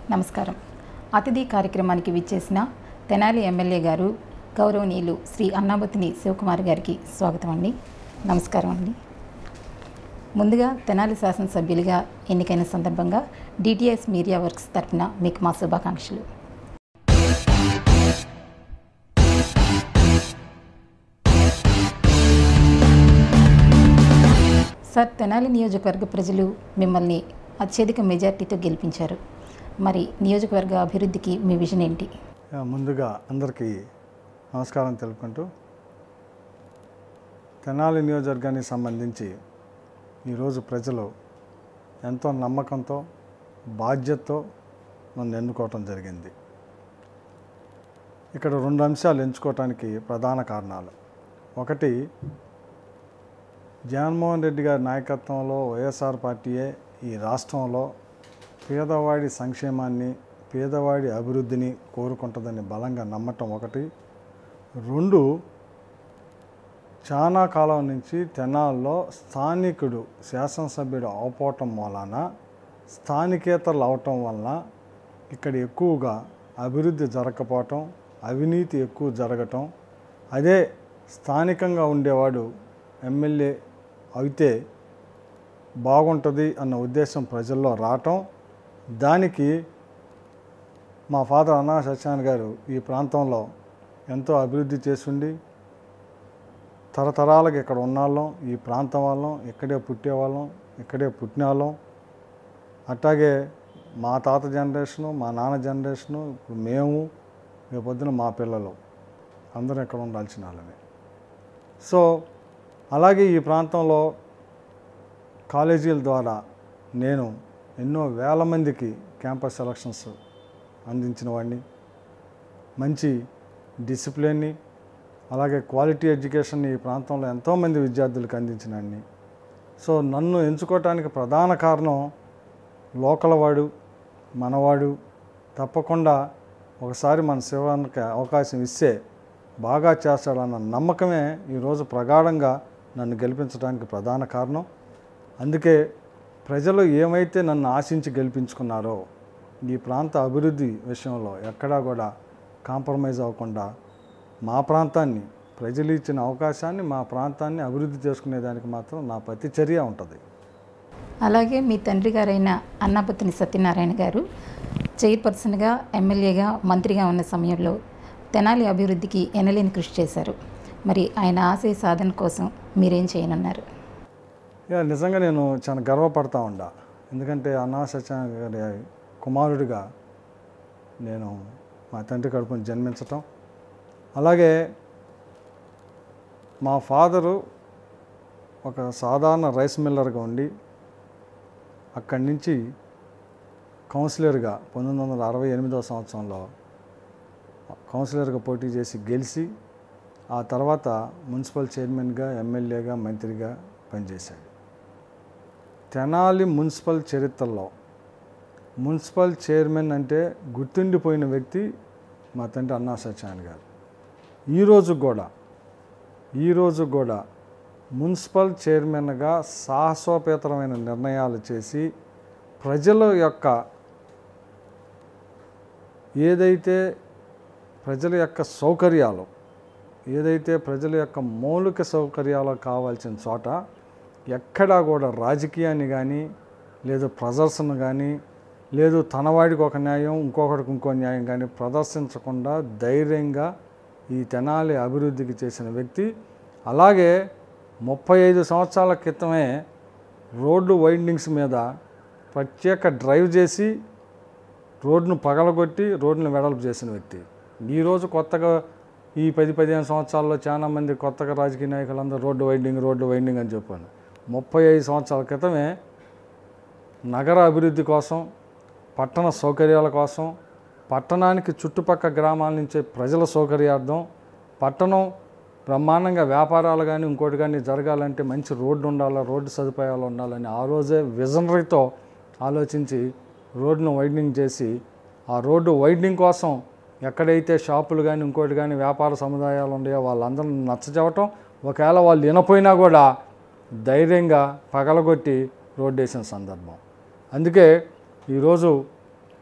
నమస్కారం అతిథి కార్యక్రమానికి విచ్చేసిన తెనాలి ఎమ్మెల్యే గారు గౌరవనీయులు శ్రీ అన్నాబతిని శివకుమార్ గారికి స్వాగతం అండి నమస్కారం అండి ముందుగా తెనాలి శాసనసభ్యులుగా ఎన్నికైన సందర్భంగా డిటిఎస్ మీడియా వర్క్స్ తరఫున మీకు మా శుభాకాంక్షలు సార్ తెనాలి నియోజకవర్గ ప్రజలు మిమ్మల్ని అత్యధిక మెజార్టీతో గెలిపించారు మరి నియోజకవర్గ అభివృద్ధికి మీ విజన్ ఏంటి యా, ముందుగా అందరికీ నమస్కారం తెలుపుకుంటూ తెనాలి నియోజకవర్గానికి సంబంధించి ఈరోజు ప్రజలు ఎంతో నమ్మకంతో బాధ్యతతో నన్ను ఎన్నుకోవటం జరిగింది ఇక్కడ రెండు అంశాలు ఎంచుకోవటానికి ప్రధాన కారణాలు ఒకటి జగన్మోహన్ రెడ్డి గారి నాయకత్వంలో వైఎస్ఆర్ పార్టీయే ఈ రాష్ట్రంలో పేదవాడి సంక్షేమాన్ని పేదవాడి అభివృద్ధిని కోరుకుంటుందని బలంగా నమ్మటం ఒకటి రెండు చాలా కాలం నుంచి తెనాల్లో స్థానికుడు శాసనసభ్యుడు అవపోవటం వలన స్థానికేతరులు అవటం వలన ఇక్కడ ఎక్కువగా అభివృద్ధి జరగకపోవటం అవినీతి ఎక్కువ జరగటం అదే స్థానికంగా ఉండేవాడు ఎమ్మెల్యే అయితే బాగుంటుంది అన్న ఉద్దేశం ప్రజల్లో రావటం దానికి మా ఫాదర్ అన్నా సత్యనారాయణ గారు ఈ ప్రాంతంలో ఎంతో అభివృద్ధి చేసిండి తరతరాలకు ఇక్కడ ఉన్నాళ్ళం ఈ ప్రాంతం వాళ్ళం ఇక్కడే పుట్టేవాళ్ళం ఇక్కడే పుట్టినాళ్ళం అట్లాగే మా తాత జనరేషను మా నాన్న జనరేషను ఇప్పుడు మేము రేపు పొద్దున మా పిల్లలు అందరం ఇక్కడ ఉండాల్సిన వాళ్ళమే సో అలాగే ఈ ప్రాంతంలో కాలేజీల ద్వారా నేను ఎన్నో వేల మందికి క్యాంపస్ సెలక్షన్స్ అందించిన వాడిని మంచి డిసిప్లిన్ని అలాగే క్వాలిటీ ఎడ్యుకేషన్ ఈ ప్రాంతంలో ఎంతోమంది విద్యార్థులకు అందించిన వాడిని సో నన్ను ఎంచుకోవటానికి ప్రధాన కారణం లోకల్ వాడు మనవాడు తప్పకుండా ఒకసారి మన శివానికి అవకాశం ఇస్తే బాగా చేస్తాడన్న నమ్మకమే ఈరోజు ప్రగాఢంగా నన్ను గెలిపించడానికి ప్రధాన కారణం అందుకే ప్రజలు ఏమైతే నన్ను ఆశించి గెలిపించుకున్నారో ఈ ప్రాంత అభివృద్ధి విషయంలో ఎక్కడా కూడా కాంప్రమైజ్ అవ్వకుండా మా ప్రాంతాన్ని ప్రజలు ఇచ్చిన అవకాశాన్ని మా ప్రాంతాన్ని అభివృద్ధి చేసుకునేదానికి మాత్రం నా ప్రతి చర్య ఉంటుంది అలాగే మీ తండ్రి గారైన అన్నాపతిని సత్యనారాయణ గారు చైర్పర్సన్గా ఎమ్మెల్యేగా మంత్రిగా ఉన్న సమయంలో తెనాలి అభివృద్ధికి ఎనలేని కృషి చేశారు మరి ఆయన ఆశయ సాధన కోసం మీరేం చేయనున్నారు ఇక నిజంగా నేను చాలా గర్వపడతా ఉండా ఎందుకంటే అన్నా సత్యనారాయణ గారి కుమారుడిగా నేను మా తండ్రి కడుపుని జన్మించటం అలాగే మా ఫాదరు ఒక సాధారణ రైస్ మిల్లర్గా ఉండి అక్కడి నుంచి కౌన్సిలర్గా పంతొమ్మిది వందల అరవై ఎనిమిదవ సంవత్సరంలో కౌన్సిలర్గా పోటీ చేసి గెలిచి ఆ తర్వాత మున్సిపల్ చైర్మన్గా ఎమ్మెల్యేగా మంత్రిగా పనిచేశాడు తెనాలి మున్సిపల్ చరిత్రలో మున్సిపల్ చైర్మన్ అంటే గుర్తుండిపోయిన వ్యక్తి మా తండ్రి అన్నా సత్యనారాయణ గారు ఈరోజు కూడా ఈరోజు కూడా మున్సిపల్ చైర్మన్గా సాహసోపేతరమైన నిర్ణయాలు చేసి ప్రజల యొక్క ఏదైతే ప్రజల యొక్క సౌకర్యాలు ఏదైతే ప్రజల యొక్క మౌలిక సౌకర్యాలు కావాల్సిన చోట ఎక్కడా కూడా రాజకీయాన్ని కానీ లేదు ప్రదర్శన కానీ లేదు తనవాడికి ఒక న్యాయం ఇంకొకటికి ఇంకో న్యాయం కానీ ప్రదర్శించకుండా ధైర్యంగా ఈ తెనాలి అభివృద్ధికి చేసిన వ్యక్తి అలాగే ముప్పై ఐదు సంవత్సరాల క్రితమే రోడ్డు వైండింగ్స్ మీద ప్రత్యేక డ్రైవ్ చేసి రోడ్డును పగలగొట్టి రోడ్డును వెడల్పు చేసిన వ్యక్తి ఈరోజు కొత్తగా ఈ పది పదిహేను సంవత్సరాల్లో చాలా మంది కొత్తగా రాజకీయ నాయకులందరూ రోడ్డు వైండింగ్ రోడ్డు వైండింగ్ అని చెప్పాను ముప్పై ఐదు సంవత్సరాల క్రితమే నగర అభివృద్ధి కోసం పట్టణ సౌకర్యాల కోసం పట్టణానికి చుట్టుపక్కల గ్రామాల నుంచి ప్రజల సౌకర్యార్థం పట్టణం బ్రహ్మాండంగా వ్యాపారాలు కానీ ఇంకోటి కానీ జరగాలంటే మంచి రోడ్డు ఉండాలా రోడ్డు సదుపాయాలు ఉండాలని ఆ రోజే విజనరీతో ఆలోచించి రోడ్డును వైడనింగ్ చేసి ఆ రోడ్డు వైడనింగ్ కోసం ఎక్కడైతే షాపులు కానీ ఇంకోటి కానీ వ్యాపార సముదాయాలు ఉన్నాయో వాళ్ళందరిని నచ్చచెవటం ఒకవేళ వాళ్ళు వినపోయినా కూడా ధైర్యంగా పగలగొట్టి రోడ్డు వేసిన సందర్భం అందుకే ఈరోజు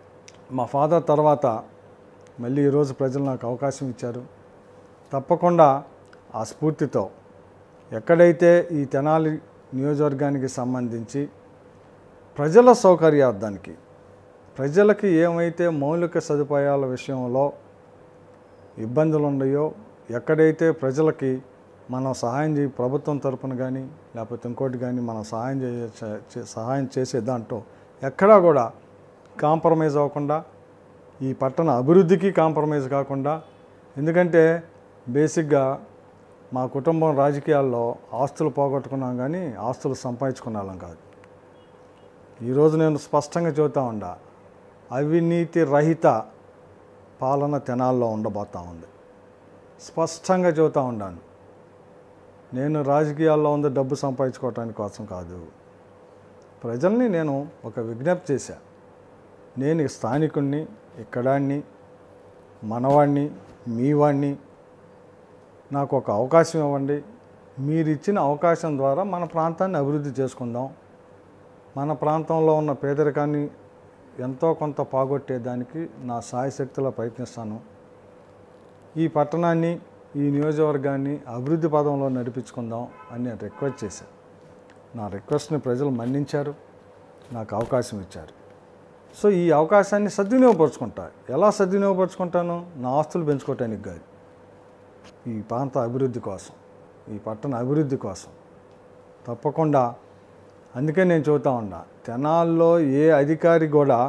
మా ఫాదర్ తర్వాత మళ్ళీ ఈరోజు ప్రజలు నాకు అవకాశం ఇచ్చారు తప్పకుండా ఆ స్ఫూర్తితో ఎక్కడైతే ఈ తెనాలి నియోజకవర్గానికి సంబంధించి ప్రజల సౌకర్యార్థానికి ప్రజలకి ఏమైతే మౌలిక సదుపాయాల విషయంలో ఇబ్బందులు ఉన్నాయో ఎక్కడైతే ప్రజలకి మనం సహాయం చేయ ప్రభుత్వం తరపున కానీ లేకపోతే ఇంకోటి కానీ మనం సహాయం చే చే- సహాయం చేసే దాంట్లో ఎక్కడా కూడా కాంప్రమైజ్ అవ్వకుండా ఈ పట్టణ అభివృద్ధికి కాంప్రమైజ్ కాకుండా ఎందుకంటే బేసిక్గా మా కుటుంబం రాజకీయాల్లో ఆస్తులు పోగొట్టుకున్నాం కానీ ఆస్తులు సంపాదించుకునే వాళ్ళం కాదు ఈరోజు నేను స్పష్టంగా చెబుతా ఉండా అవినీతి రహిత పాలన తెనాల్లో ఉండబోతా ఉంది స్పష్టంగా చెబుతా ఉన్నాను నేను రాజకీయాల్లో ఉంది డబ్బు సంపాదించుకోవటానికి కోసం కాదు ప్రజల్ని నేను ఒక విజ్ఞప్తి చేశా నేను ఈ స్థానికుణ్ణి ఇక్కడాన్ని మనవాణ్ణి మీవాణ్ణి నాకు ఒక అవకాశం ఇవ్వండి మీరు ఇచ్చిన అవకాశం ద్వారా మన ప్రాంతాన్ని అభివృద్ధి చేసుకుందాం మన ప్రాంతంలో ఉన్న పేదరికాన్ని ఎంతో కొంత పోగొట్టేదానికి నా సాయశక్తిలో ప్రయత్నిస్తాను ఈ పట్టణాన్ని ఈ నియోజకవర్గాన్ని అభివృద్ధి పదంలో నడిపించుకుందాం అని నేను రిక్వెస్ట్ చేశాను నా రిక్వెస్ట్ని ప్రజలు మన్నించారు నాకు అవకాశం ఇచ్చారు సో ఈ అవకాశాన్ని సద్వినియోగపరుచుకుంటా ఎలా సద్వినియోగపరుచుకుంటాను నా ఆస్తులు పెంచుకోవటానికి కాదు ఈ ప్రాంత అభివృద్ధి కోసం ఈ పట్టణ అభివృద్ధి కోసం తప్పకుండా అందుకే నేను చెబుతా ఉన్నా తెనాల్లో ఏ అధికారి కూడా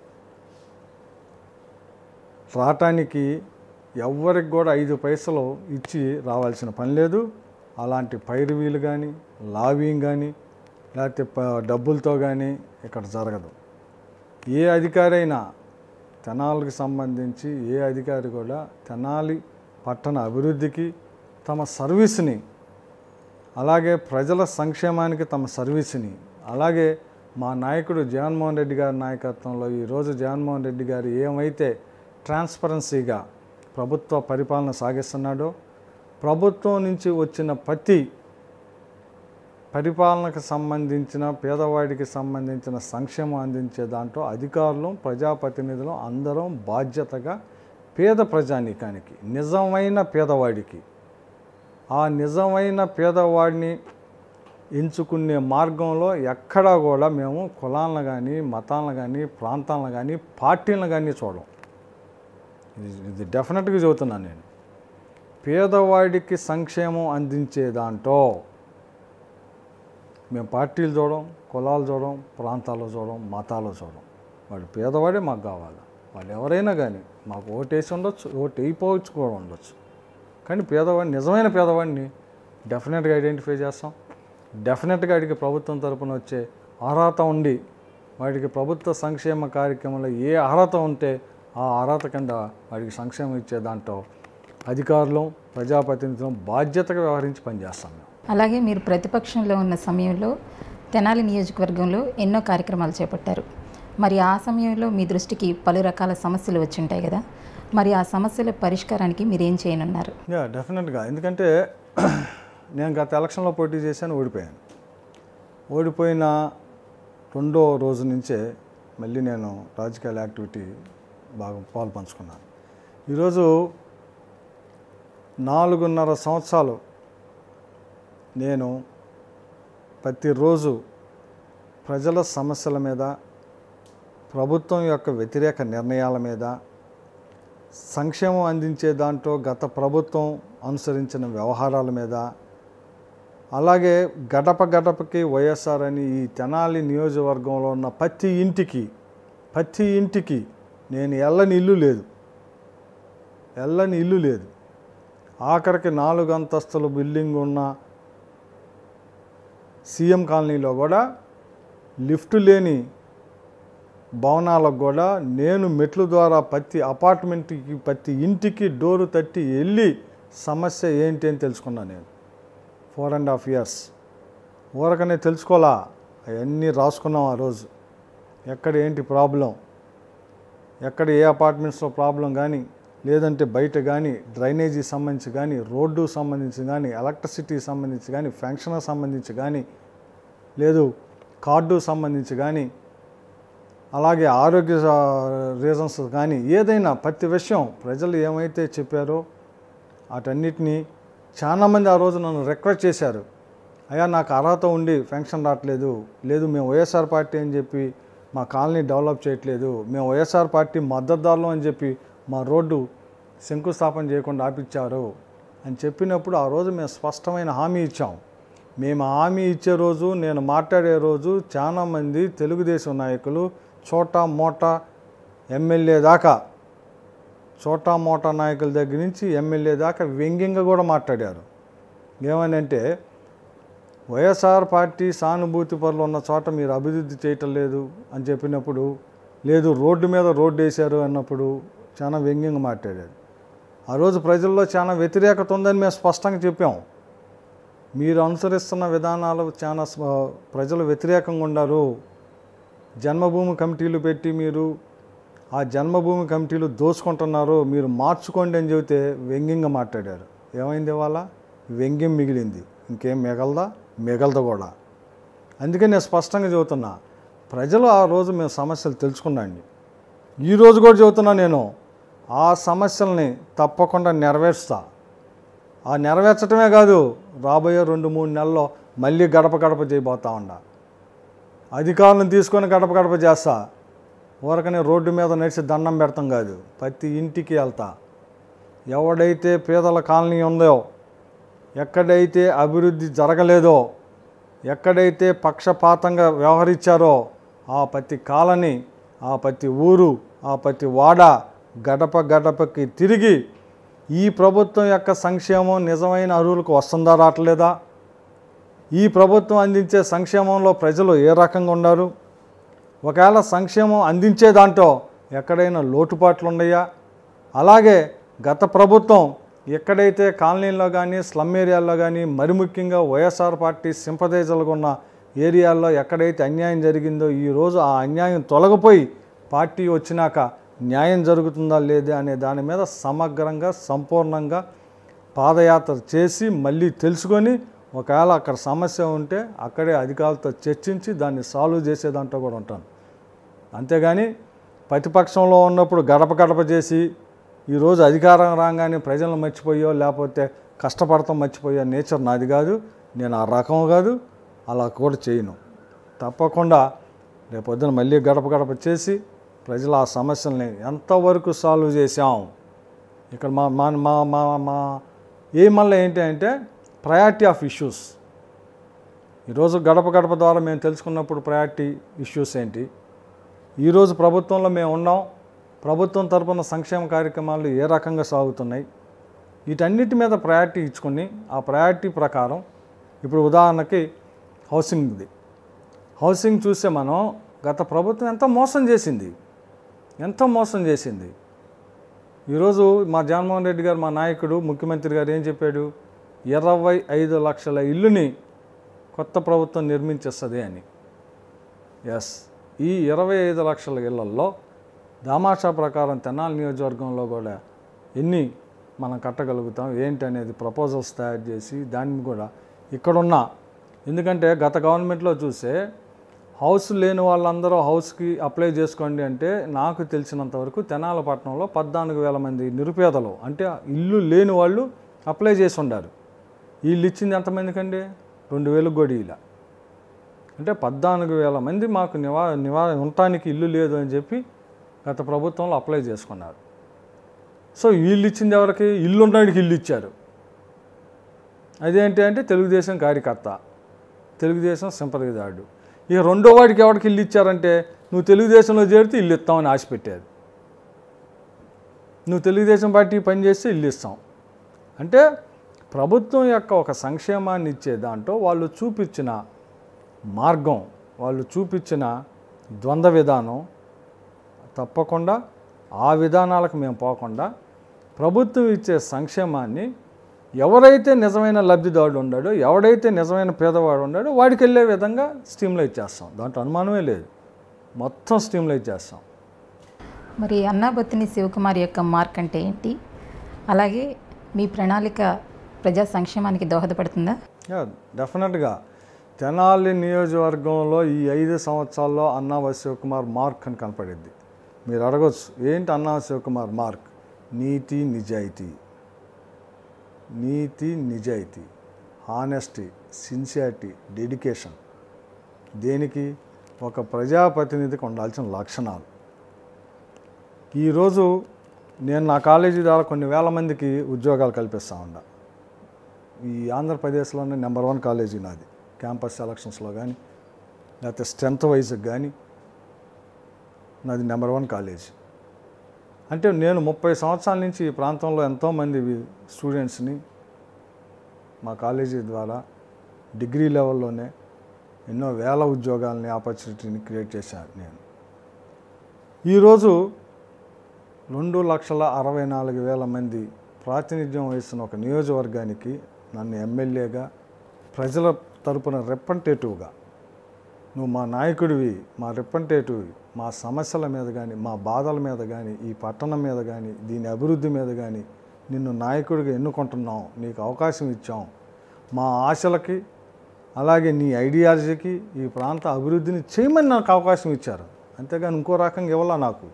రావటానికి ఎవ్వరికి కూడా ఐదు పైసలు ఇచ్చి రావాల్సిన పని లేదు అలాంటి పైరువీలు కానీ లాబింగ్ కానీ లేకపోతే ప- డబ్బులతో కానీ ఇక్కడ జరగదు ఏ అధికారి అయినా తెనాలికి సంబంధించి ఏ అధికారి కూడా తెనాలి పట్టణ అభివృద్ధికి తమ సర్వీస్ని అలాగే ప్రజల సంక్షేమానికి తమ సర్వీస్ని అలాగే మా నాయకుడు జగన్మోహన్ రెడ్డి గారి నాయకత్వంలో ఈరోజు జగన్మోహన్ రెడ్డి గారు ఏమైతే ట్రాన్స్పరెన్సీగా ప్రభుత్వ పరిపాలన సాగిస్తున్నాడో ప్రభుత్వం నుంచి వచ్చిన ప్రతి పరిపాలనకు సంబంధించిన పేదవాడికి సంబంధించిన సంక్షేమం అందించే దాంట్లో అధికారులు ప్రజాప్రతినిధులు అందరం బాధ్యతగా పేద ప్రజానీకానికి నిజమైన పేదవాడికి ఆ నిజమైన పేదవాడిని ఎంచుకునే మార్గంలో ఎక్కడా కూడా మేము కులాలను కానీ మతాలను కానీ ప్రాంతాలను కానీ పార్టీలను కానీ చూడం ఇది ఇది డెఫినెట్గా చెబుతున్నాను నేను పేదవాడికి సంక్షేమం అందించే దాంట్లో మేము పార్టీలు చూడం కులాలు చూడం ప్రాంతాలు చూడం మతాలు చూడం వాడు పేదవాడే మాకు కావాలి వాళ్ళు ఎవరైనా కానీ మాకు ఓటేసి ఉండొచ్చు ఓటు వేయిపోవచ్చు కూడా ఉండొచ్చు కానీ పేదవాడిని నిజమైన పేదవాడిని డెఫినెట్గా ఐడెంటిఫై చేస్తాం డెఫినెట్గా వాడికి ప్రభుత్వం తరపున వచ్చే అర్హత ఉండి వాడికి ప్రభుత్వ సంక్షేమ కార్యక్రమంలో ఏ అర్హత ఉంటే ఆ అర్హత కింద వాడికి సంక్షేమం ఇచ్చే దాంట్లో అధికారులు ప్రజాప్రతినిధులు బాధ్యతగా వ్యవహరించి పనిచేస్తాం మేము అలాగే మీరు ప్రతిపక్షంలో ఉన్న సమయంలో తెనాలి నియోజకవర్గంలో ఎన్నో కార్యక్రమాలు చేపట్టారు మరి ఆ సమయంలో మీ దృష్టికి పలు రకాల సమస్యలు వచ్చి ఉంటాయి కదా మరి ఆ సమస్యల పరిష్కారానికి మీరు ఏం చేయనున్నారు యా డెఫినెట్గా ఎందుకంటే నేను గత ఎలక్షన్లో పోటీ చేశాను ఓడిపోయాను ఓడిపోయిన రెండో రోజు నుంచే మళ్ళీ నేను రాజకీయాల యాక్టివిటీ బాగా పాలు పంచుకున్నాను ఈరోజు నాలుగున్నర సంవత్సరాలు నేను ప్రతిరోజు ప్రజల సమస్యల మీద ప్రభుత్వం యొక్క వ్యతిరేక నిర్ణయాల మీద సంక్షేమం అందించే దాంట్లో గత ప్రభుత్వం అనుసరించిన వ్యవహారాల మీద అలాగే గడప గడపకి వైఎస్ఆర్ అని ఈ తెనాలి నియోజకవర్గంలో ఉన్న ప్రతి ఇంటికి ప్రతి ఇంటికి నేను ఎల్లని ఇల్లు లేదు ఎల్లని ఇల్లు లేదు ఆఖరికి నాలుగు అంతస్తుల బిల్డింగ్ ఉన్న సీఎం కాలనీలో కూడా లిఫ్ట్ లేని భవనాలకు కూడా నేను మెట్ల ద్వారా ప్రతి అపార్ట్మెంట్కి ప్రతి ఇంటికి డోరు తట్టి వెళ్ళి సమస్య ఏంటి అని తెలుసుకున్నాను నేను ఫోర్ అండ్ హాఫ్ ఇయర్స్ ఊరకనే తెలుసుకోవాలా అవన్నీ రాసుకున్నాం ఆ రోజు ఎక్కడ ఏంటి ప్రాబ్లం ఎక్కడ ఏ అపార్ట్మెంట్స్లో ప్రాబ్లం కానీ లేదంటే బయట కానీ డ్రైనేజీ సంబంధించి కానీ రోడ్డు సంబంధించి కానీ ఎలక్ట్రిసిటీ సంబంధించి కానీ ఫంక్షన్ సంబంధించి కానీ లేదు కార్డు సంబంధించి కానీ అలాగే ఆరోగ్య రీజన్స్ కానీ ఏదైనా ప్రతి విషయం ప్రజలు ఏమైతే చెప్పారో వాటన్నిటినీ చాలామంది ఆ రోజు నన్ను రిక్వెస్ట్ చేశారు అయ్యా నాకు అర్హత ఉండి ఫెన్షన్ రావట్లేదు లేదు మేము వైఎస్ఆర్ పార్టీ అని చెప్పి మా కాలనీ డెవలప్ చేయట్లేదు మేము వైఎస్ఆర్ పార్టీ మద్దతుదారులు అని చెప్పి మా రోడ్డు శంకుస్థాపన చేయకుండా ఆపిచ్చారు అని చెప్పినప్పుడు ఆ రోజు మేము స్పష్టమైన హామీ ఇచ్చాం మేము హామీ ఇచ్చే రోజు నేను మాట్లాడే రోజు చాలామంది తెలుగుదేశం నాయకులు చోటా మోటా ఎమ్మెల్యే దాకా చోటా మోటా నాయకుల దగ్గర నుంచి ఎమ్మెల్యే దాకా వ్యంగ్యంగా కూడా మాట్లాడారు ఏమని అంటే వైఎస్ఆర్ పార్టీ సానుభూతి పరులు ఉన్న చోట మీరు అభివృద్ధి చేయటం లేదు అని చెప్పినప్పుడు లేదు రోడ్డు మీద రోడ్డు వేశారు అన్నప్పుడు చాలా వ్యంగ్యంగా మాట్లాడారు ఆ రోజు ప్రజల్లో చాలా వ్యతిరేకత ఉందని మేము స్పష్టంగా చెప్పాం మీరు అనుసరిస్తున్న విధానాలు చాలా స్వ- ప్రజలు వ్యతిరేకంగా ఉన్నారు జన్మభూమి కమిటీలు పెట్టి మీరు ఆ జన్మభూమి కమిటీలు దోచుకుంటున్నారు మీరు మార్చుకోండి అని చెబితే వ్యంగ్యంగా మాట్లాడారు ఏమైంది ఇవాళ వ్యంగ్యం మిగిలింది ఇంకేం మిగలదా మిగలదు కూడా అందుకే నేను స్పష్టంగా చెబుతున్నా ప్రజలు ఆ రోజు మేము సమస్యలు తెలుసుకున్నాండి ఈ రోజు కూడా చెబుతున్నా నేను ఆ సమస్యల్ని తప్పకుండా నెరవేరుస్తా ఆ నెరవేర్చడమే కాదు రాబోయే రెండు మూడు నెలల్లో మళ్ళీ గడప గడప చేయబోతా ఉండా అధికారులను తీసుకొని గడప గడప చేస్తా ఊరకనే రోడ్డు మీద నడిచి దండం పెడతాం కాదు ప్రతి ఇంటికి వెళ్తా ఎవడైతే పేదల కాలనీ ఉందో ఎక్కడైతే అభివృద్ధి జరగలేదో ఎక్కడైతే పక్షపాతంగా వ్యవహరించారో ఆ ప్రతి కాలనీ ఆ ప్రతి ఊరు ఆ ప్రతి వాడ గడప గడపకి తిరిగి ఈ ప్రభుత్వం యొక్క సంక్షేమం నిజమైన అర్హులకు వస్తుందా రావట్లేదా ఈ ప్రభుత్వం అందించే సంక్షేమంలో ప్రజలు ఏ రకంగా ఉన్నారు ఒకవేళ సంక్షేమం అందించే దాంట్లో ఎక్కడైనా లోటుపాట్లు ఉన్నాయా అలాగే గత ప్రభుత్వం ఎక్కడైతే కాలనీల్లో కానీ స్లమ్ ఏరియాల్లో కానీ మరి ముఖ్యంగా వైఎస్ఆర్ పార్టీ సింపదైజర్లుగా ఉన్న ఏరియాల్లో ఎక్కడైతే అన్యాయం జరిగిందో ఈరోజు ఆ అన్యాయం తొలగిపోయి పార్టీ వచ్చినాక న్యాయం జరుగుతుందా లేదా అనే దాని మీద సమగ్రంగా సంపూర్ణంగా పాదయాత్ర చేసి మళ్ళీ తెలుసుకొని ఒకవేళ అక్కడ సమస్య ఉంటే అక్కడే అధికారులతో చర్చించి దాన్ని సాల్వ్ చేసేదాంట్లో కూడా ఉంటాను అంతేగాని ప్రతిపక్షంలో ఉన్నప్పుడు గడప గడప చేసి ఈరోజు అధికారం రాగానే ప్రజలను మర్చిపోయో లేకపోతే కష్టపడతాం మర్చిపోయో నేచర్ నాది కాదు నేను ఆ రకం కాదు అలా కూడా చేయను తప్పకుండా రేపొద్దున మళ్ళీ గడప గడప చేసి ప్రజల ఆ సమస్యల్ని ఎంతవరకు సాల్వ్ చేశాం ఇక్కడ మా మా మా మా మా ఏ మళ్ళీ ఏంటి అంటే ప్రయారిటీ ఆఫ్ ఇష్యూస్ ఈరోజు గడప గడప ద్వారా మేము తెలుసుకున్నప్పుడు ప్రయారిటీ ఇష్యూస్ ఏంటి ఈరోజు ప్రభుత్వంలో మేము ఉన్నాం ప్రభుత్వం తరపున సంక్షేమ కార్యక్రమాలు ఏ రకంగా సాగుతున్నాయి వీటన్నిటి మీద ప్రయారిటీ ఇచ్చుకొని ఆ ప్రయారిటీ ప్రకారం ఇప్పుడు ఉదాహరణకి హౌసింగ్ది హౌసింగ్ చూస్తే మనం గత ప్రభుత్వం ఎంత మోసం చేసింది ఎంతో మోసం చేసింది ఈరోజు మా జగన్మోహన్ రెడ్డి గారు మా నాయకుడు ముఖ్యమంత్రి గారు ఏం చెప్పాడు ఇరవై ఐదు లక్షల ఇల్లుని కొత్త ప్రభుత్వం నిర్మించేస్తుంది అని ఎస్ ఈ ఇరవై ఐదు లక్షల ఇళ్లల్లో దామాషా ప్రకారం తెనాలి నియోజకవర్గంలో కూడా ఎన్ని మనం కట్టగలుగుతాం ఏంటి అనేది ప్రపోజల్స్ తయారు చేసి దాన్ని కూడా ఇక్కడున్న ఎందుకంటే గత గవర్నమెంట్లో చూస్తే హౌస్ లేని వాళ్ళందరూ హౌస్కి అప్లై చేసుకోండి అంటే నాకు తెలిసినంత వరకు తెనాలపట్నంలో పద్నాలుగు వేల మంది నిరుపేదలు అంటే ఇల్లు లేని వాళ్ళు అప్లై చేసి ఉండారు వీళ్ళు ఇచ్చింది ఎంతమందికి అండి రెండు వేలు కూడా ఇలా అంటే పద్నాలుగు వేల మంది మాకు నివా నివా ఉండటానికి ఇల్లు లేదు అని చెప్పి గత ప్రభుత్వంలో అప్లై చేసుకున్నారు సో వీళ్ళు ఇచ్చింది ఎవరికి ఇల్లు ఉండడానికి ఇల్లు ఇచ్చారు అదేంటి అంటే తెలుగుదేశం కార్యకర్త తెలుగుదేశం సింపతిదారుడు ఇక రెండో వాడికి ఎవరికి ఇల్లు ఇచ్చారంటే నువ్వు తెలుగుదేశంలో చేరితే ఇల్లు ఇస్తామని ఆశ పెట్టారు నువ్వు తెలుగుదేశం పార్టీ పనిచేస్తే ఇల్లు ఇస్తాం అంటే ప్రభుత్వం యొక్క ఒక సంక్షేమాన్ని ఇచ్చే దాంట్లో వాళ్ళు చూపించిన మార్గం వాళ్ళు చూపించిన ద్వంద్వ విధానం తప్పకుండా ఆ విధానాలకు మేము పోకుండా ప్రభుత్వం ఇచ్చే సంక్షేమాన్ని ఎవరైతే నిజమైన లబ్ధిదారుడు ఉన్నాడో ఎవడైతే నిజమైన పేదవాడు ఉన్నాడో వాడికి వెళ్ళే విధంగా స్ట్రీమ్లైట్ చేస్తాం దాంట్లో అనుమానమే లేదు మొత్తం స్ట్రీమ్లైట్ చేస్తాం మరి అన్నాబత్తిని శివకుమార్ యొక్క మార్క్ అంటే ఏంటి అలాగే మీ ప్రణాళిక ప్రజా సంక్షేమానికి దోహదపడుతుందా యా డెఫినెట్గా తెనాలి నియోజకవర్గంలో ఈ ఐదు సంవత్సరాల్లో అన్నా శివకుమార్ మార్క్ అని కనపడింది మీరు అడగచ్చు ఏంటి అన్నా శివకుమార్ మార్క్ నీతి నిజాయితీ నీతి నిజాయితీ హానెస్టీ సిన్సియారిటీ డెడికేషన్ దేనికి ఒక ప్రజాప్రతినిధికి ఉండాల్సిన లక్షణాలు ఈరోజు నేను నా కాలేజీ ద్వారా కొన్ని వేల మందికి ఉద్యోగాలు కల్పిస్తూ ఉన్నా ఈ ఆంధ్రప్రదేశ్లోనే నెంబర్ వన్ కాలేజీ నాది క్యాంపస్ సెలక్షన్స్లో కానీ లేకపోతే స్ట్రెంత్ వైజ్కి కానీ నాది నెంబర్ వన్ కాలేజ్ అంటే నేను ముప్పై సంవత్సరాల నుంచి ఈ ప్రాంతంలో ఎంతోమంది వి- స్టూడెంట్స్ని మా కాలేజీ ద్వారా డిగ్రీ లెవెల్లోనే ఎన్నో వేల ఉద్యోగాలని ఆపర్చునిటీని క్రియేట్ చేశాను నేను ఈరోజు రెండు లక్షల అరవై నాలుగు వేల మంది ప్రాతినిధ్యం వహిస్తున్న ఒక నియోజకవర్గానికి నన్ను ఎమ్మెల్యేగా ప్రజల తరపున రిప్రజెంటేటివ్గా నువ్వు మా నాయకుడివి మా రిప్రజెంటేటివ్ మా సమస్యల మీద కానీ మా బాధల మీద కానీ ఈ పట్టణం మీద కానీ దీని అభివృద్ధి మీద కానీ నిన్ను నాయకుడిగా ఎన్నుకుంటున్నాం నీకు అవకాశం ఇచ్చాం మా ఆశలకి అలాగే నీ ఐడియాలజీకి ఈ ప్రాంత అభివృద్ధిని చేయమని నాకు అవకాశం ఇచ్చారు అంతేగాని ఇంకో రకంగా ఇవ్వాలా నాకు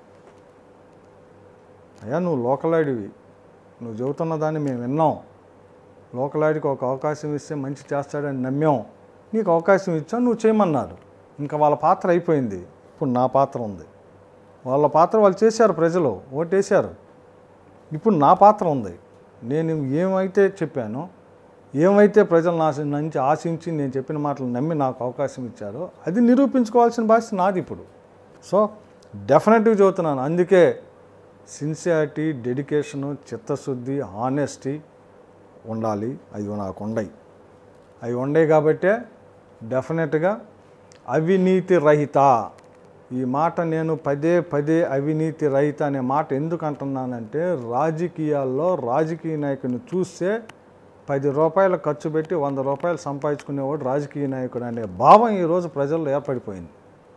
అయ్యా నువ్వు లోకల్ ఐడివి నువ్వు చెబుతున్న దాన్ని మేము విన్నాం లోకల్ ఐడికి ఒక అవకాశం ఇస్తే మంచి చేస్తాడని నమ్మాం నీకు అవకాశం ఇచ్చాం నువ్వు చేయమన్నారు ఇంకా వాళ్ళ పాత్ర అయిపోయింది ఇప్పుడు నా పాత్ర ఉంది వాళ్ళ పాత్ర వాళ్ళు చేశారు ప్రజలు ఓటేశారు ఇప్పుడు నా పాత్ర ఉంది నేను ఏమైతే చెప్పానో ఏమైతే ప్రజలు నా నుంచి ఆశించి నేను చెప్పిన మాటలు నమ్మి నాకు అవకాశం ఇచ్చారో అది నిరూపించుకోవాల్సిన బాధ్యత నాది ఇప్పుడు సో డెఫినెట్గా చదువుతున్నాను అందుకే సిన్సియారిటీ డెడికేషను చిత్తశుద్ధి ఆనెస్టీ ఉండాలి అవి నాకు ఉండయి అవి ఉండే కాబట్టే డెఫినెట్గా అవినీతి రహిత ఈ మాట నేను పదే పదే అవినీతి రహిత అనే మాట ఎందుకు అంటున్నానంటే రాజకీయాల్లో రాజకీయ నాయకుని చూస్తే పది రూపాయలు ఖర్చు పెట్టి వంద రూపాయలు సంపాదించుకునేవాడు రాజకీయ నాయకుడు అనే భావం ఈరోజు ప్రజల్లో ఏర్పడిపోయింది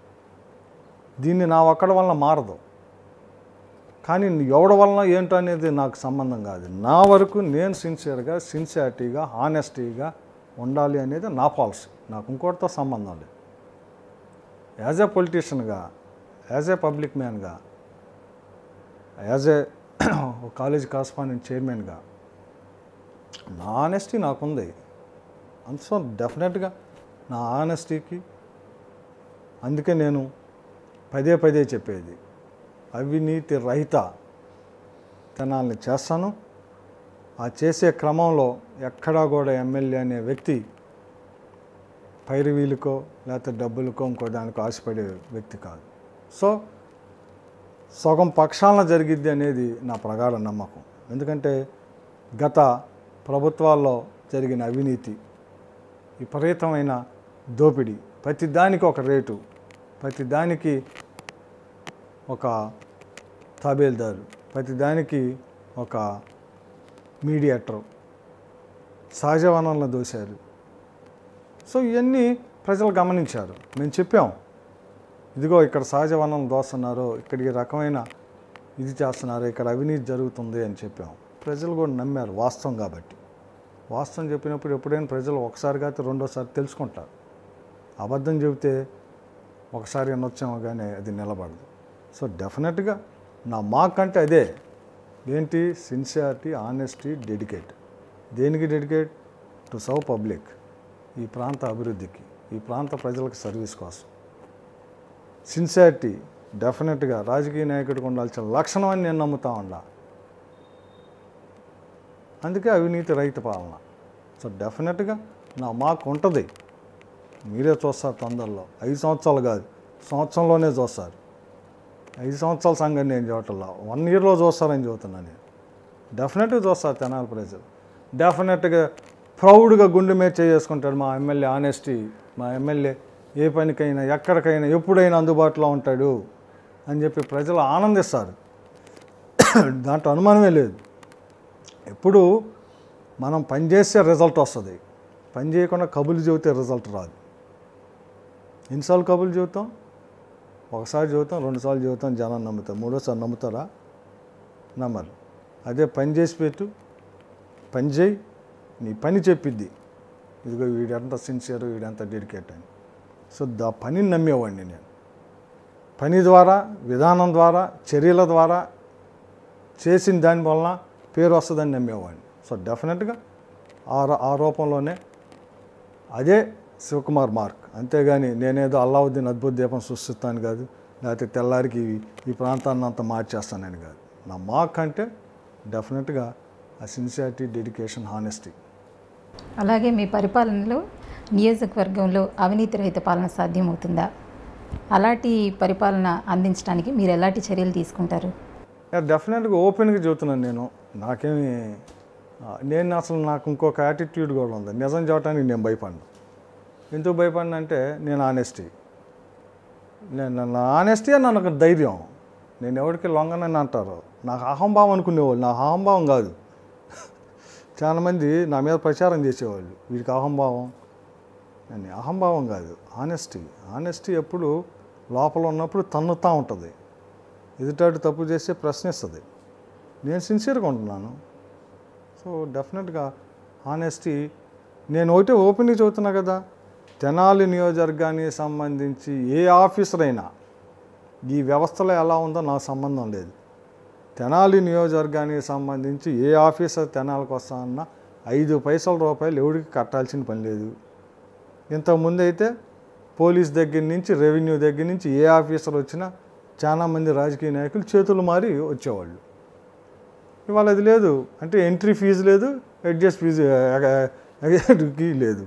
దీన్ని నా ఒక్కడి వలన మారదు కానీ ఎవడి వలన ఏంటో అనేది నాకు సంబంధం కాదు నా వరకు నేను సిన్సియర్గా సిన్సియారిటీగా హానెస్టీగా ఉండాలి అనేది నా పాలసీ నాకు ఇంకోటితో సంబంధం లేదు యాజ్ ఏ పొలిటీషియన్గా యాజ్ ఏ పబ్లిక్ మ్యాన్గా యాజ్ ఏ కాలేజ్ కరస్పాండెంట్ చైర్మన్గా నా ఆనెస్టీ నాకుంది అండ్ సో డెఫినెట్గా నా ఆనెస్టీకి అందుకే నేను పదే పదే చెప్పేది అవినీతి రహిత తనాల్ని చేస్తాను ఆ చేసే క్రమంలో ఎక్కడా కూడా ఎమ్మెల్యే అనే వ్యక్తి పైరువీలుకో లేకపోతే డబ్బులకో ఇంకో దానికో ఆశపడే వ్యక్తి కాదు సో సగం పక్షాలన జరిగిద్ది అనేది నా ప్రగాఢ నమ్మకం ఎందుకంటే గత ప్రభుత్వాల్లో జరిగిన అవినీతి విపరీతమైన దోపిడీ ప్రతి దానికి ఒక రేటు ప్రతి దానికి ఒక తాబేల్దారు ప్రతి దానికి ఒక మీడియేటర్ సహజ వనరులను దోశారు సో ఇవన్నీ ప్రజలు గమనించారు మేము చెప్పాం ఇదిగో ఇక్కడ సహజ వనరులు దోస్తున్నారు ఇక్కడ ఈ రకమైన ఇది చేస్తున్నారు ఇక్కడ అవినీతి జరుగుతుంది అని చెప్పాం ప్రజలు కూడా నమ్మారు వాస్తవం కాబట్టి వాస్తవం చెప్పినప్పుడు ఎప్పుడైనా ప్రజలు ఒకసారి కాకపోతే రెండోసారి తెలుసుకుంటారు అబద్ధం చెబితే ఒకసారి వినొచ్చామో కానీ అది నిలబడదు సో డెఫినెట్గా నా మార్క్ అంటే అదే ఏంటి సిన్సియారిటీ ఆనెస్టీ డెడికేట్ దేనికి డెడికేట్ టు సర్వ్ పబ్లిక్ ఈ ప్రాంత అభివృద్ధికి ఈ ప్రాంత ప్రజలకు సర్వీస్ కోసం సిన్సియారిటీ డెఫినెట్గా రాజకీయ నాయకుడికి ఉండాల్సిన లక్షణం అని నేను నమ్ముతా ఉండా అందుకే అవినీతి రహిత పాలన సో డెఫినెట్గా నా మార్క్ ఉంటుంది మీరే చూస్తారు తొందరలో ఐదు సంవత్సరాలు కాదు సంవత్సరంలోనే చూస్తారు ఐదు సంవత్సరాల సంగతి నేను చూడటంలో వన్ ఇయర్లో చూస్తారని చెబుతున్నాను నేను డెఫినెట్గా చూస్తారు తెనాలి ప్రజలు డెఫినెట్గా ప్రౌడ్గా గుండె మీద చేసుకుంటాడు మా ఎమ్మెల్యే ఆనెస్టీ మా ఎమ్మెల్యే ఏ పనికైనా ఎక్కడికైనా ఎప్పుడైనా అందుబాటులో ఉంటాడు అని చెప్పి ప్రజలు ఆనందిస్తారు దాంట్లో అనుమానమే లేదు ఎప్పుడు మనం పనిచేస్తే రిజల్ట్ వస్తుంది పని చేయకుండా కబుర్లు చెబితే రిజల్ట్ రాదు ఎన్నిసార్లు కబుర్లు చెబుతాం ఒకసారి చెబుతాం రెండుసార్లు చెబుతాం జనం నమ్ముతాం మూడోసారి నమ్ముతారా నమ్మరు అదే పని చేసి పెట్టు పని చేయి నీ పని చెప్పిద్ది ఇదిగో వీడెంత సిన్సియర్ వీడెంత డెడికేట్ అని సో దా పనిని నమ్మేవాడిని నేను పని ద్వారా విధానం ద్వారా చర్యల ద్వారా చేసిన దాని వలన పేరు వస్తుందని నమ్మేవాడిని సో డెఫినెట్గా ఆ ర- ఆ రూపంలోనే అదే శివకుమార్ మార్క్ అంతేగాని నేనేదో అల్లావుద్దీన్ అద్భుత దీపం సృష్టిస్తాను కాదు లేకపోతే తెల్లారికి ఈ- ఈ ప్రాంతాన్ని అంతా మార్చేస్తానని కాదు నా మార్క్ అంటే డెఫినెట్గా ఆ సిన్సియారిటీ డెడికేషన్ హానెస్టీ అలాగే మీ పరిపాలనలో నియోజకవర్గంలో అవినీతి రహిత పాలన సాధ్యమవుతుందా అలాంటి పరిపాలన అందించడానికి మీరు ఎలాంటి చర్యలు తీసుకుంటారు డెఫినెట్గా ఓపెన్గా చెబుతున్నాను నేను నాకేమి ఆ, నేను అసలు నాకు ఇంకొక యాటిట్యూడ్ కూడా ఉంది నిజం చెప్పడానికి నేను భయపడను ఎందుకు భయపడిన అంటే నేను ఆనెస్టీ నేను నా ఆనెస్టీ నాకు ధైర్యం నేను ఎవరికి లొంగనని అంటారు నాకు అహంభావం అనుకునేవాళ్ళు నా అహంభావం కాదు చాలామంది నా మీద ప్రచారం చేసేవాళ్ళు వీడికి అహంభావం అని అహంభావం కాదు ఆనెస్టీ ఆనెస్టీ ఎప్పుడు లోపల ఉన్నప్పుడు తన్నుతూ ఉంటుంది ఎదుటాడు తప్పు చేస్తే ప్రశ్నిస్తుంది నేను సిన్సియర్గా ఉంటున్నాను సో డెఫినెట్గా ఆనెస్టీ నేను ఒకటే ఓపెన్గా చెబుతున్నా కదా తెనాలి నియోజకవర్గానికి సంబంధించి ఏ ఆఫీసర్ అయినా ఈ వ్యవస్థలో ఎలా ఉందో నాకు సంబంధం లేదు తెనాలి నియోజకవర్గానికి సంబంధించి ఏ ఆఫీసర్ తెనాలికి వస్తానన్నా ఐదు పైసల రూపాయలు ఎవరికి కట్టాల్సిన పని లేదు ఇంతకుముందు అయితే పోలీస్ దగ్గర నుంచి రెవెన్యూ దగ్గర నుంచి ఏ ఆఫీసర్ వచ్చినా చాలామంది రాజకీయ నాయకులు చేతులు మారి వచ్చేవాళ్ళు ఇవాళ అది లేదు అంటే ఎంట్రీ ఫీజు లేదు అడ్జస్ట్ ఫీజు కి లేదు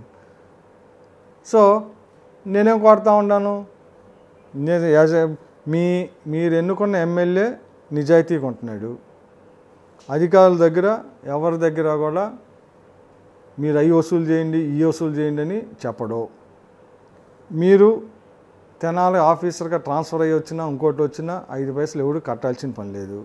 సో నేనేం కోరుతా ఉన్నాను నేను యాజ్ ఎ మీ మీరు ఎన్నుకున్న ఎమ్మెల్యే నిజాయితీగా ఉంటున్నాడు అధికారుల దగ్గర ఎవరి దగ్గర కూడా మీరు అవి వసూలు చేయండి ఈ వసూలు చేయండి అని చెప్పడు మీరు తెనాలి ఆఫీసర్గా ట్రాన్స్ఫర్ అయ్యి వచ్చినా ఇంకోటి వచ్చినా ఐదు పైసలు ఎవడు కట్టాల్సిన పని లేదు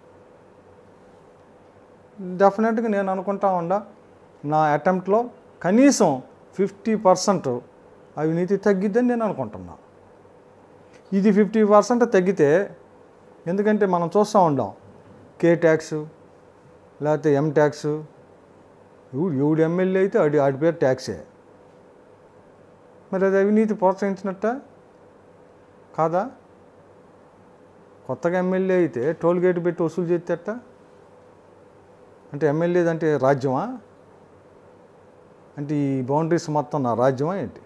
డెఫినెట్గా నేను అనుకుంటా ఉండా నా అటెంప్ట్లో కనీసం ఫిఫ్టీ పర్సెంట్ అవినీతి తగ్గిద్దని నేను అనుకుంటున్నా ఇది ఫిఫ్టీ పర్సెంట్ తగ్గితే ఎందుకంటే మనం చూస్తూ ఉండాం కే ట్యాక్స్ లేకపోతే ఎం ట్యాక్స్ ఎవడు ఎవడు ఎమ్మెల్యే అయితే ఆడి ఆడి పేరు ట్యాక్సే మరి అది అవినీతి ప్రోత్సహించినట్ట కాదా కొత్తగా ఎమ్మెల్యే అయితే టోల్ గేట్ పెట్టి వసూలు చేస్తేట అంటే ఎమ్మెల్యేది అంటే రాజ్యమా అంటే ఈ బౌండరీస్ మొత్తం నా రాజ్యమా ఏంటి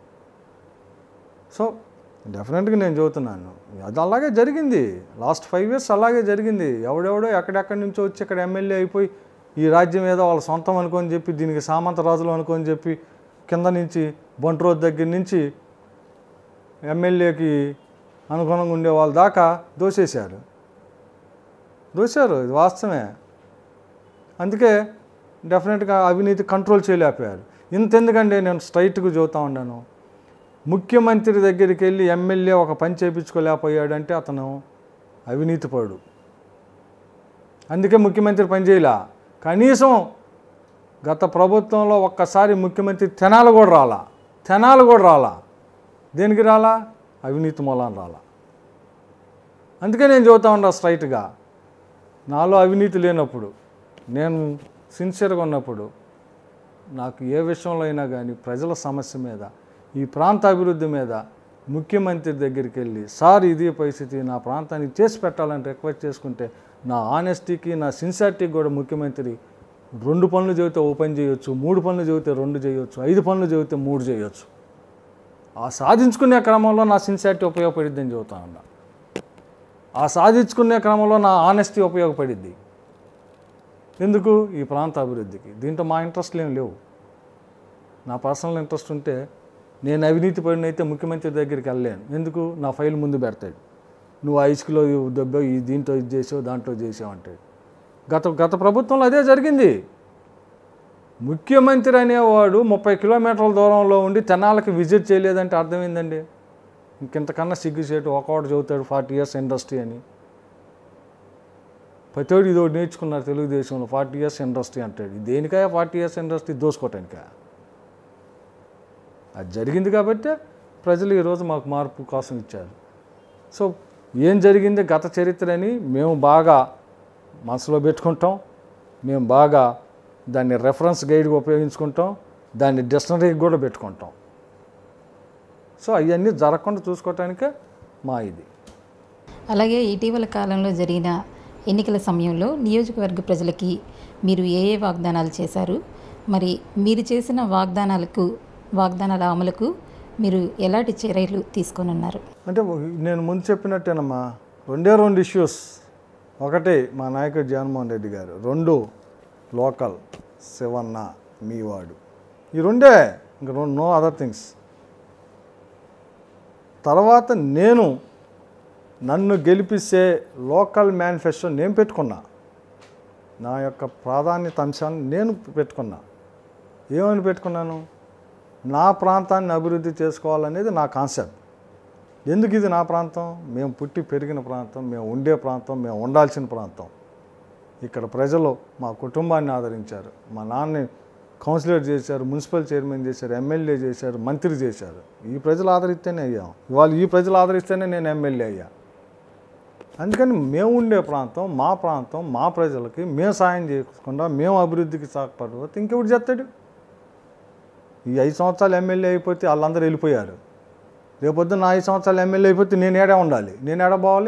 సో డెఫినెట్గా నేను చదువుతున్నాను అది అలాగే జరిగింది లాస్ట్ ఫైవ్ ఇయర్స్ అలాగే జరిగింది ఎవడెవడో ఎక్కడెక్కడి నుంచో వచ్చి ఇక్కడ ఎమ్మెల్యే అయిపోయి ఈ రాజ్యం ఏదో వాళ్ళ సొంతం అనుకొని చెప్పి దీనికి సామంత రాజులు అనుకొని చెప్పి కింద నుంచి బంట్రోడ్ దగ్గర నుంచి ఎమ్మెల్యేకి అనుగుణంగా ఉండే వాళ్ళ దాకా దోసేశారు దోశారు ఇది వాస్తవమే అందుకే డెఫినెట్గా అవినీతి కంట్రోల్ చేయలేకపోయారు ఇంతెందుకంటే నేను స్ట్రైట్గా చూస్తూ ఉన్నాను ముఖ్యమంత్రి దగ్గరికి వెళ్ళి ఎమ్మెల్యే ఒక పని చేయించుకోలేకపోయాడంటే అతను అవినీతిపరుడు అందుకే ముఖ్యమంత్రి పని చేయలే కనీసం గత ప్రభుత్వంలో ఒక్కసారి ముఖ్యమంత్రి తెనాలు కూడా రాలా తెనాలు కూడా రాలా దేనికి రాలా అవినీతి మూలాన రాలా అందుకే నేను చూస్తూ ఉన్నా స్ట్రైట్గా నాలో అవినీతి లేనప్పుడు నేను సిన్సియర్గా ఉన్నప్పుడు నాకు ఏ విషయంలో అయినా కానీ ప్రజల సమస్య మీద ఈ ప్రాంత అభివృద్ధి మీద ముఖ్యమంత్రి దగ్గరికి వెళ్ళి సార్ ఇది పరిస్థితి నా ప్రాంతానికి చేసి పెట్టాలని రిక్వెస్ట్ చేసుకుంటే నా ఆనెస్టీకి నా సిన్సియారిటీకి కూడా ముఖ్యమంత్రి రెండు పనులు చెబితే ఓ పని చేయొచ్చు మూడు పనులు చెబితే రెండు చేయొచ్చు ఐదు పనులు చెబితే మూడు చేయొచ్చు ఆ సాధించుకునే క్రమంలో నా సిన్సియారిటీ ఉపయోగపడిద్దని చెబుతా ఉన్నా ఆ సాధించుకునే క్రమంలో నా ఆనెస్టీ ఉపయోగపడిద్ది ఎందుకు ఈ ప్రాంత అభివృద్ధికి దీంట్లో మా ఇంట్రెస్ట్లు ఏం లేవు నా పర్సనల్ ఇంట్రెస్ట్ ఉంటే నేను అవినీతి పడిన అయితే ముఖ్యమంత్రి దగ్గరికి వెళ్ళలేను ఎందుకు నా ఫైల్ ముందు పెడతాడు నువ్వు ఆ ఇసుకలో దెబ్బ ఈ దీంట్లో ఇది చేసావు దాంట్లో చేసావు అంటాడు గత గత ప్రభుత్వంలో అదే జరిగింది ముఖ్యమంత్రి అనేవాడు ముప్పై కిలోమీటర్ల దూరంలో ఉండి తెనాలకి విజిట్ చేయలేదంటే అర్థమైందండి ఇంకెంతకన్నా సిగ్గుచేటు ఒకవాడు చదువుతాడు ఫార్టీ ఇయర్స్ ఇండస్ట్రీ అని ప్రతివాడు ఇది ఒకటి నేర్చుకున్నారు తెలుగుదేశంలో ఫార్టీ ఇయర్స్ ఇండస్ట్రీ అంటాడు దేనికాయ ఫార్టీ ఇయర్స్ ఇండస్ట్రీ దోసుకోవటానికా అది జరిగింది కాబట్టి ప్రజలు ఈరోజు మాకు మార్పు కోసం ఇచ్చారు సో ఏం జరిగింది గత చరిత్ర అని మేము బాగా మనసులో పెట్టుకుంటాం మేము బాగా దాన్ని రెఫరెన్స్ గైడ్గా ఉపయోగించుకుంటాం దాన్ని డిక్షనరీకి కూడా పెట్టుకుంటాం సో అవన్నీ జరగకుండా చూసుకోవటానికే మా ఇది అలాగే ఇటీవల కాలంలో జరిగిన ఎన్నికల సమయంలో నియోజకవర్గ ప్రజలకి మీరు ఏ ఏ వాగ్దానాలు చేశారు మరి మీరు చేసిన వాగ్దానాలకు వాగ్దానాల అమలుకు మీరు ఎలాంటి చర్యలు తీసుకొనున్నారు అంటే నేను ముందు చెప్పినట్టేనమ్మా రెండే రెండు ఇష్యూస్ ఒకటి మా నాయకుడు జగన్మోహన్ రెడ్డి గారు రెండు లోకల్ శివన్న మీవాడు ఈ రెండే ఇంక రెండు నో అదర్ థింగ్స్ తర్వాత నేను నన్ను గెలిపిస్తే లోకల్ మేనిఫెస్టో నేను పెట్టుకున్నా నా యొక్క ప్రాధాన్యత అంశాన్ని నేను పెట్టుకున్నా ఏమని పెట్టుకున్నాను నా ప్రాంతాన్ని అభివృద్ధి చేసుకోవాలనేది నా కాన్సెప్ట్ ఎందుకు ఇది నా ప్రాంతం మేము పుట్టి పెరిగిన ప్రాంతం మేము ఉండే ప్రాంతం మేము ఉండాల్సిన ప్రాంతం ఇక్కడ ప్రజలు మా కుటుంబాన్ని ఆదరించారు మా నాన్నని కౌన్సిలర్ చేశారు మున్సిపల్ చైర్మన్ చేశారు ఎమ్మెల్యే చేశారు మంత్రి చేశారు ఈ ప్రజలు ఆదరిస్తేనే అయ్యాం ఇవాళ ఈ ప్రజలు ఆదరిస్తేనే నేను ఎమ్మెల్యే అయ్యా అందుకని మేము ఉండే ప్రాంతం మా ప్రాంతం మా ప్రజలకి మేము సాయం చేయకుండా మేము అభివృద్ధికి సాగపడకపోతే ఇంకెవడు చేస్తాడు ఈ ఐదు సంవత్సరాలు ఎమ్మెల్యే అయిపోతే వాళ్ళందరూ వెళ్ళిపోయారు రేపొద్దు నా ఐదు సంవత్సరాలు ఎమ్మెల్యే అయిపోతే నేను ఏడే ఉండాలి నేను ఏడ పోవాలి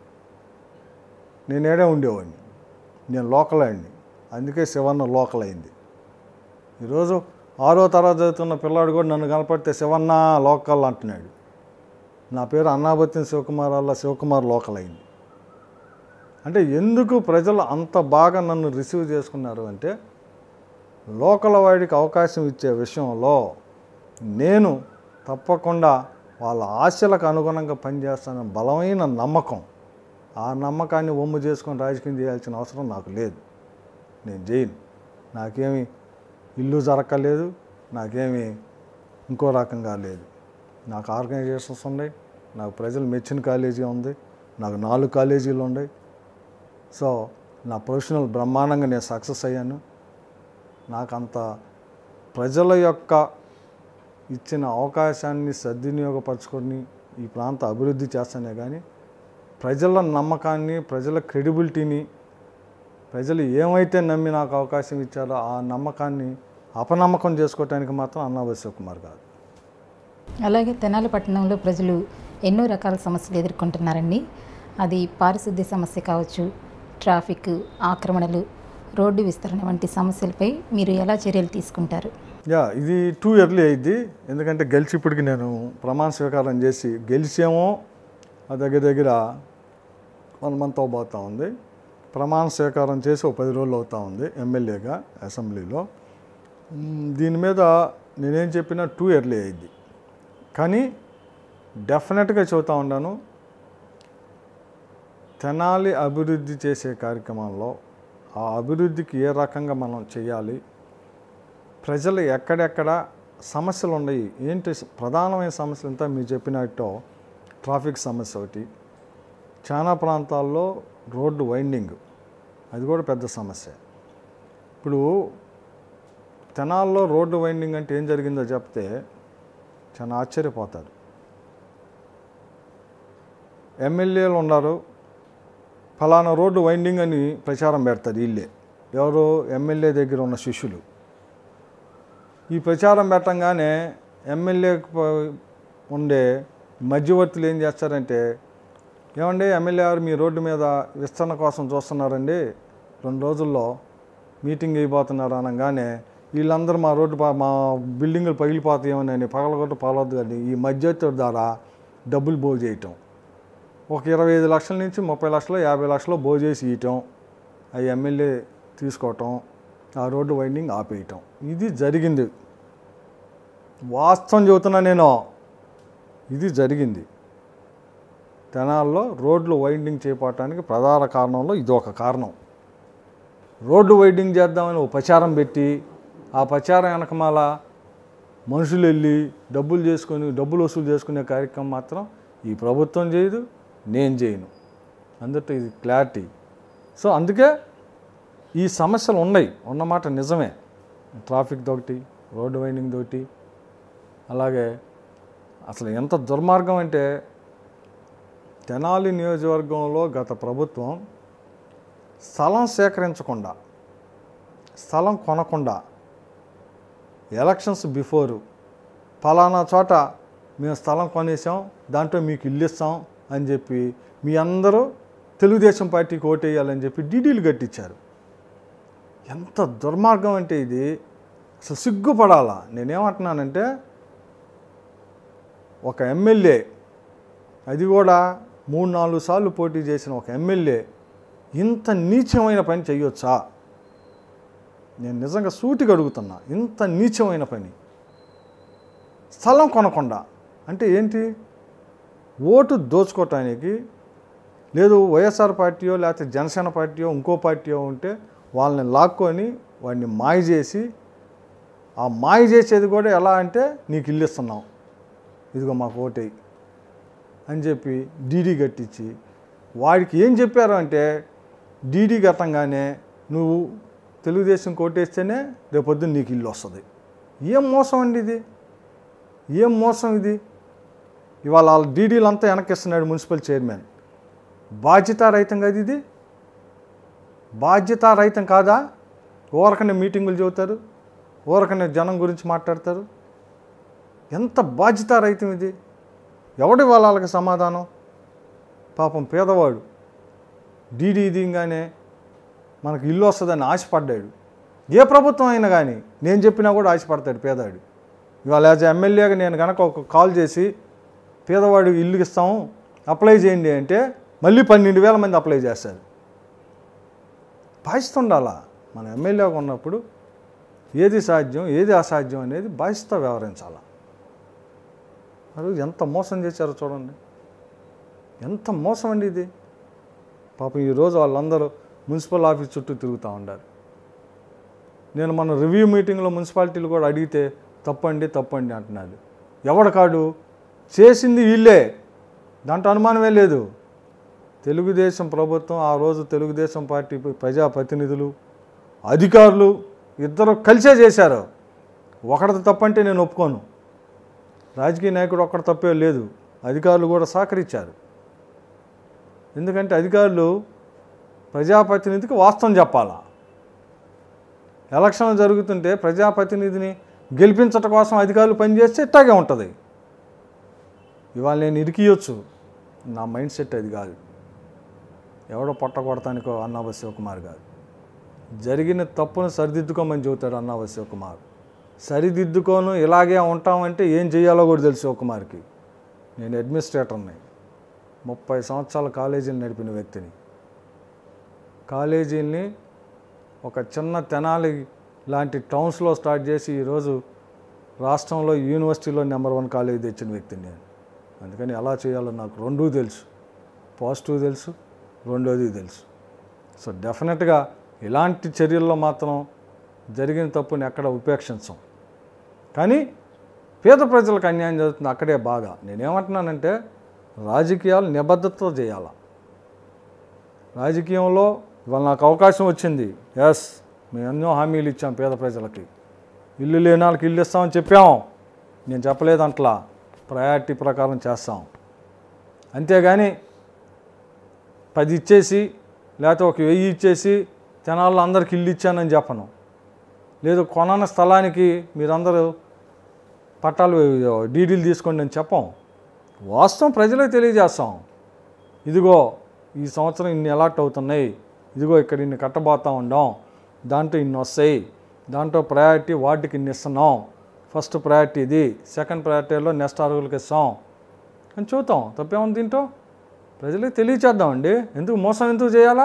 నేను ఏడే ఉండేవాడిని నేను లోకల్ అయింది అందుకే శివన్న లోకల్ అయింది ఈరోజు ఆరో తరగతి చదువుతున్న పిల్లాడు కూడా నన్ను కనపడితే శివన్న లోకల్ అంటున్నాడు నా పేరు అన్నాబత్తిన శివకుమార్ వల్ల శివకుమార్ లోకల్ అయింది అంటే ఎందుకు ప్రజలు అంత బాగా నన్ను రిసీవ్ చేసుకున్నారు అంటే లోకల్ వాడికి అవకాశం ఇచ్చే విషయంలో నేను తప్పకుండా వాళ్ళ ఆశలకు అనుగుణంగా పనిచేస్తానని బలమైన నమ్మకం ఆ నమ్మకాన్ని ఒమ్ము చేసుకొని రాజకీయం చేయాల్సిన అవసరం నాకు లేదు నేను చేయను నాకేమి ఇల్లు జరగలేదు నాకేమి ఇంకో రకంగా లేదు నాకు ఆర్గనైజేషన్స్ ఉన్నాయి నాకు ప్రజలు మెచ్చిన కాలేజీ ఉంది నాకు నాలుగు కాలేజీలు ఉన్నాయి సో నా ప్రొఫెషనల్ బ్రహ్మాండంగా నేను సక్సెస్ అయ్యాను నాకు అంత ప్రజల యొక్క ఇచ్చిన అవకాశాన్ని సద్వినియోగపరచుకొని ఈ ప్రాంత అభివృద్ధి చేస్తానే కానీ ప్రజల నమ్మకాన్ని ప్రజల క్రెడిబిలిటీని ప్రజలు ఏమైతే నమ్మి నాకు అవకాశం ఇచ్చారో ఆ నమ్మకాన్ని అపనమ్మకం చేసుకోవటానికి మాత్రం అన్నాబై శివకుమార్ కాదు అలాగే తెనాలి పట్టణంలో ప్రజలు ఎన్నో రకాల సమస్యలు ఎదుర్కొంటున్నారండి అది పారిశుద్ధ్య సమస్య కావచ్చు ట్రాఫిక్ ఆక్రమణలు రోడ్డు విస్తరణ వంటి సమస్యలపై మీరు ఎలా చర్యలు తీసుకుంటారు యా ఇది టూ ఇయర్లీ అయింది ఎందుకంటే గెలిచి ఇప్పటికి నేను ప్రమాణ స్వీకారం చేసి గెలిచేమో ఆ దగ్గర దగ్గర వన్ మంత్ అవబోతూ ఉంది ప్రమాణ స్వీకారం చేసి ఒక పది రోజులు అవుతా ఉంది ఎమ్మెల్యేగా అసెంబ్లీలో మ్, దీని మీద నేనేం చెప్పినా టూ ఇయర్లీ అయింది కానీ డెఫినెట్గా చెబుతా ఉన్నాను తెనాలి అభివృద్ధి చేసే కార్యక్రమంలో ఆ అభివృద్ధికి ఏ రకంగా మనం చేయాలి ప్రజలు ఎక్కడెక్కడ సమస్యలు ఉన్నాయి ఏంటి ప్రధానమైన సమస్యలు అంతా మీరు చెప్పినట్టు ట్రాఫిక్ సమస్య ఒకటి చాలా ప్రాంతాల్లో రోడ్డు వైండింగ్ అది కూడా పెద్ద సమస్య ఇప్పుడు తెనాల్లో రోడ్డు వైండింగ్ అంటే ఏం జరిగిందో చెప్తే చాలా ఆశ్చర్యపోతారు ఎమ్మెల్యేలు ఉన్నారు ఫలానా రోడ్డు వైండింగ్ అని ప్రచారం పెడతారు వీళ్ళే ఎవరు ఎమ్మెల్యే దగ్గర ఉన్న శిష్యులు ఈ ప్రచారం పెట్టంగానే ఎమ్మెల్యే ఉండే మధ్యవర్తులు ఏం చేస్తారంటే ఏమండి ఎమ్మెల్యే గారు మీ రోడ్డు మీద విస్తరణ కోసం చూస్తున్నారండి రెండు రోజుల్లో మీటింగ్ అయిపోతున్నారు అనగానే వీళ్ళందరూ మా రోడ్డు పా- మా బిల్డింగులు పగిలిపోతాయేమని పగలగొట్టు పగలవద్దు కానీ ఈ మధ్యవర్తుల ద్వారా డబ్బులు బోగు చేయటం ఒక ఇరవై ఐదు లక్షల నుంచి ముప్పై లక్షలు యాభై లక్షలు బో చేసి ఇయటం ఆ ఎమ్మెల్యే తీసుకోవటం ఆ రోడ్డు వైండింగ్ ఆపేయటం ఇది జరిగింది వాస్తవం చెబుతున్నా నేను ఇది జరిగింది తెనాల్లో రోడ్లు వైండింగ్ చేపట్టడానికి ప్రధాన కారణంలో ఇది ఒక కారణం రోడ్డు వైండింగ్ చేద్దామని ఒక ప్రచారం పెట్టి ఆ ప్రచారం వెనకమాల మనుషులు వెళ్ళి డబ్బులు చేసుకొని డబ్బులు వసూలు చేసుకునే కార్యక్రమం మాత్రం ఈ ప్రభుత్వం చేయదు నేను చేయను అందులో ఇది క్లారిటీ సో అందుకే ఈ సమస్యలు ఉన్నాయి ఉన్నమాట నిజమే ట్రాఫిక్ ఒకటి రోడ్డు వైండింగ్ ఒకటి అలాగే అసలు ఎంత దుర్మార్గం అంటే తెనాలి నియోజకవర్గంలో గత ప్రభుత్వం స్థలం సేకరించకుండా స్థలం కొనకుండా ఎలక్షన్స్ బిఫోరు ఫలానా చోట మేము స్థలం కొనేసాం దాంట్లో మీకు ఇల్లు ఇస్తాం అని చెప్పి మీ అందరూ తెలుగుదేశం పార్టీకి ఓటేయాలని చెప్పి డీడీలు కట్టించారు ఎంత దుర్మార్గం అంటే ఇది అసలు సిగ్గుపడాలా నేనేమంటున్నానంటే ఒక ఎమ్మెల్యే అది కూడా మూడు నాలుగు సార్లు పోటీ చేసిన ఒక ఎమ్మెల్యే ఇంత నీచమైన పని చేయొచ్చా నేను నిజంగా సూటిగా అడుగుతున్నా ఇంత నీచమైన పని స్థలం కొనకుండా అంటే ఏంటి ఓటు దోచుకోవటానికి లేదు వైఎస్ఆర్ పార్టీయో లేకపోతే జనసేన పార్టీయో ఇంకో పార్టీయో ఉంటే వాళ్ళని లాక్కొని వాడిని మాయ చేసి ఆ మాయ చేసేది కూడా ఎలా అంటే నీకు ఇల్లు ఇస్తున్నాం ఇదిగో మాకు ఓటేయి అని చెప్పి డీడీ కట్టించి వాడికి ఏం చెప్పారు అంటే డీడీ కట్టంగానే నువ్వు తెలుగుదేశం కోటేస్తేనే రేపొద్దున నీకు ఇల్లు వస్తుంది ఏం మోసం అండి ఇది ఏం మోసం ఇది ఇవాళ వాళ్ళ డీడీలు అంతా వెనక్కిస్తున్నాడు మున్సిపల్ చైర్మన్ బాధ్యతారహితం కదా ఇది బాధ్యతారహితం కాదా ఊరకనే మీటింగులు చెబుతారు ఊరకనే జనం గురించి మాట్లాడతారు ఎంత బాధ్యతారహితం ఇది ఎవడి వాళ్ళకి సమాధానం పాపం పేదవాడు డీడీ దిగానే మనకు ఇల్లు వస్తుందని ఆశపడ్డాడు ఏ ప్రభుత్వం అయినా కానీ నేను చెప్పినా కూడా ఆశపడతాడు పేదవాడు ఇవాళ యాజ్ ఎమ్మెల్యేగా నేను కనుక ఒక కాల్ చేసి పేదవాడికి ఇల్లు ఇస్తాము అప్లై చేయండి అంటే మళ్ళీ పన్నెండు వేల మంది అప్లై చేస్తారు బాధ్యత ఉండాలా మన ఎమ్మెల్యేగా ఉన్నప్పుడు ఏది సాధ్యం ఏది అసాధ్యం అనేది బాధ్యత వ్యవహరించాలా మరి ఎంత మోసం చేశారో చూడండి ఎంత మోసం అండి ఇది పాపం ఈరోజు వాళ్ళందరూ మున్సిపల్ ఆఫీస్ చుట్టూ తిరుగుతూ ఉండారు నేను మన రివ్యూ మీటింగ్లో మున్సిపాలిటీలు కూడా అడిగితే తప్పండి తప్పండి అంటున్నారు ఎవడు కాడు చేసింది వీళ్ళే దాంట్లో అనుమానమే లేదు తెలుగుదేశం ప్రభుత్వం ఆ రోజు తెలుగుదేశం పార్టీ ప్రజాప్రతినిధులు అధికారులు ఇద్దరు కలిసే చేశారు ఒకరిది తప్పంటే నేను ఒప్పుకోను రాజకీయ నాయకుడు ఒక్కడు తప్పే లేదు అధికారులు కూడా సహకరించారు ఎందుకంటే అధికారులు ప్రజాప్రతినిధికి వాస్తవం చెప్పాలా ఎలక్షన్ జరుగుతుంటే ప్రజాప్రతినిధిని గెలిపించటం కోసం అధికారులు పనిచేస్తే ఇట్టాగే ఉంటుంది ఇవాళ నేను ఇరికియొచ్చు నా మైండ్ సెట్ అది కాదు ఎవడో పొట్ట కొడతానికో అన్నాబ శివకుమార్ కాదు జరిగిన తప్పును సరిదిద్దుకోమని చెబుతాడు అన్నాబ శివకుమార్ సరిదిద్దుకోను ఇలాగే ఉంటామంటే ఏం చేయాలో కూడా తెలుసు శివకుమార్కి నేను అడ్మినిస్ట్రేటర్ని ముప్పై సంవత్సరాల కాలేజీని నడిపిన వ్యక్తిని కాలేజీని ఒక చిన్న తెనాలి లాంటి టౌన్స్లో స్టార్ట్ చేసి ఈరోజు రాష్ట్రంలో యూనివర్సిటీలో నెంబర్ వన్ కాలేజీ తెచ్చిన వ్యక్తిని నేను అందుకని ఎలా చేయాలో నాకు రెండూ తెలుసు పాజిటివ్ తెలుసు రెండోది తెలుసు సో డెఫినెట్గా ఇలాంటి చర్యల్లో మాత్రం జరిగిన తప్పుని ఎక్కడ ఉపేక్షించం కానీ పేద ప్రజలకు అన్యాయం జరుగుతుంది అక్కడే బాధ నేనేమంటున్నానంటే రాజకీయాలు నిబద్ధతతో చేయాల రాజకీయంలో ఇవాళ నాకు అవకాశం వచ్చింది ఎస్ మేము ఎన్నో హామీలు ఇచ్చాం పేద ప్రజలకి ఇల్లు లేని వాళ్ళకి ఇల్లు ఇస్తామని చెప్పాం నేను చెప్పలేదంట్లా ప్రయారిటీ ప్రకారం చేస్తాం అంతేగాని పది ఇచ్చేసి లేకపోతే ఒక వెయ్యి ఇచ్చేసి తెనాల్లో అందరికి ఇల్లు ఇచ్చానని చెప్పను లేదు కొనన్న స్థలానికి మీరందరూ పట్టాలు డీడీలు తీసుకోండి అని చెప్పం వాస్తవం ప్రజలకు తెలియజేస్తాం ఇదిగో ఈ సంవత్సరం ఇన్ని అలాట్ అవుతున్నాయి ఇదిగో ఇక్కడ ఇన్ని కట్టబోతా ఉండాం దాంట్లో ఇన్ని వస్తాయి దాంట్లో ప్రయారిటీ వార్డుకి ఇన్ని ఇస్తున్నాం ఫస్ట్ ప్రయారిటీ ఇది సెకండ్ ప్రయారిటీలో నెక్స్ట్ అరుగులకు ఇస్తాం అని చూద్దాం తప్పేముంది దీంట్లో ప్రజలకు తెలియచేద్దామండి ఎందుకు మోసం ఎందుకు చేయాలా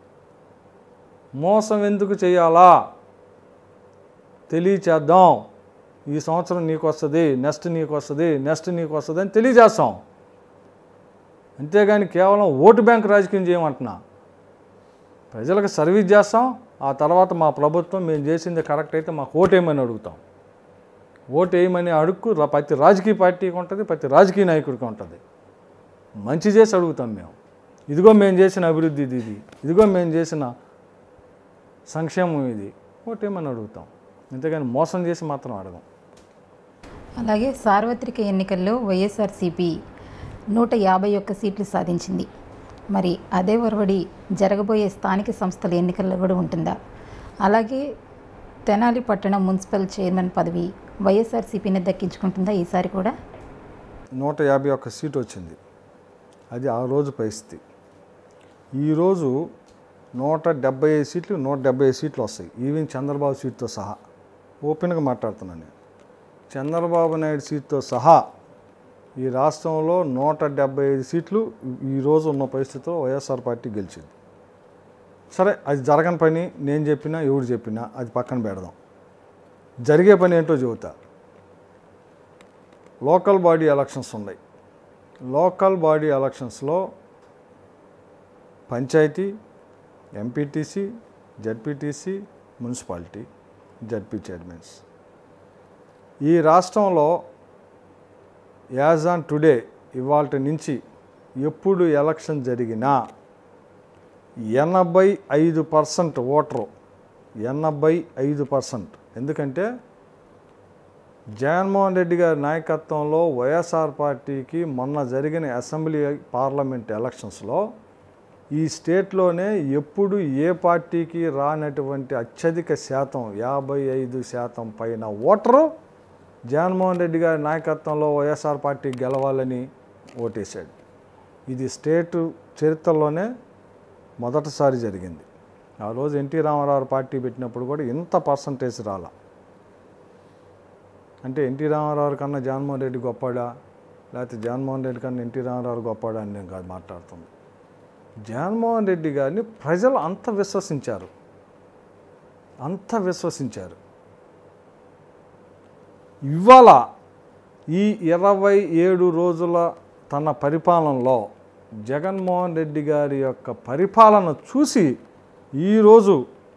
మోసం ఎందుకు చేయాలా తెలియచేద్దాం ఈ సంవత్సరం నీకు వస్తుంది నెక్స్ట్ నీకు వస్తుంది నెక్స్ట్ నీకు వస్తుంది అని తెలియజేస్తాం అంతేగాని కేవలం ఓటు బ్యాంక్ రాజకీయం చేయమంటున్నా ప్రజలకు సర్వీస్ చేస్తాం ఆ తర్వాత మా ప్రభుత్వం మేము చేసింది కరెక్ట్ అయితే మాకు ఓటు వేయమని అడుగుతాం ఓటు వేయమని అడుక్కు రా- ప్రతి రాజకీయ పార్టీకి ఉంటుంది ప్రతి రాజకీయ నాయకుడికి ఉంటుంది మంచి చేసి అడుగుతాం మేము ఇదిగో మేము చేసిన అభివృద్ధి ఇది ఇది ఇదిగో మేము చేసిన సంక్షేమం ఇది ఓటేమని అడుగుతాం అంతేగాని మోసం చేసి మాత్రం అడగం అలాగే సార్వత్రిక ఎన్నికల్లో వైఎస్ఆర్సీపీ నూట యాభై ఒక్క సీట్లు సాధించింది మరి అదే ఒరవడి జరగబోయే స్థానిక సంస్థల ఎన్నికల్లో కూడా ఉంటుందా అలాగే తెనాలి పట్టణ మున్సిపల్ చైర్మన్ పదవి వైఎస్ఆర్సీపీని దక్కించుకుంటుందా ఈసారి కూడా నూట యాభై ఒక్క సీట్ వచ్చింది అది ఆ రోజు పరిస్థితి ఈరోజు నూట డెబ్బై ఐదు సీట్లు నూట డెబ్బై ఐదు సీట్లు వస్తాయి ఈవెన్ చంద్రబాబు సీట్తో సహా ఓపెన్గా మాట్లాడుతున్నాను నేను చంద్రబాబు నాయుడు సీట్తో సహా ఈ రాష్ట్రంలో నూట డెబ్బై ఐదు సీట్లు ఈరోజు ఉన్న పరిస్థితితో వైఎస్ఆర్ పార్టీ గెలిచింది సరే అది జరగని పని నేను చెప్పినా ఎవడు చెప్పినా అది పక్కన పెడదాం జరిగే పని ఏంటో చెబుతా లోకల్ బాడీ ఎలక్షన్స్ ఉన్నాయి లోకల్ బాడీ ఎలక్షన్స్లో panchayat MPTC ZPTC municipality ZP chairmans ఈ రాష్ట్రంలో యాజ్ ఆన్ టుడే ఇవాళ నుంచి ఎప్పుడు ఎలక్షన్ జరిగినా ఎనభై ఐదు పర్సెంట్ ఓటరు ఎనభై ఐదు పర్సెంట్ ఎందుకంటే జగన్మోహన్ రెడ్డి గారి నాయకత్వంలో వైఎస్ఆర్ పార్టీకి మొన్న జరిగిన అసెంబ్లీ పార్లమెంట్ ఎలక్షన్స్లో ఈ స్టేట్లోనే ఎప్పుడు ఏ పార్టీకి రానటువంటి అత్యధిక శాతం యాభై ఐదు శాతం పైన ఓటరు జగన్మోహన్ రెడ్డి గారి నాయకత్వంలో వైఎస్ఆర్ పార్టీ గెలవాలని ఓటేశాడు ఇది స్టేటు చరిత్రలోనే మొదటిసారి జరిగింది ఆ రోజు ఎన్టీ రామారావు పార్టీ పెట్టినప్పుడు కూడా ఇంత పర్సంటేజ్ రాలా అంటే ఎన్టీ రామారావు కన్నా జగన్మోహన్ రెడ్డి గొప్పడా లేకపోతే జగన్మోహన్ రెడ్డి కన్నా ఎన్టీ రామారావు గొప్పడా అని నేను కాదు మాట్లాడుతుంది జగన్మోహన్ రెడ్డి గారిని ప్రజలు అంత విశ్వసించారు అంత విశ్వసించారు ఇవాళ ఈ ఇరవై ఏడు రోజుల తన పరిపాలనలో జగన్మోహన్ రెడ్డి గారి యొక్క పరిపాలన చూసి ఈరోజు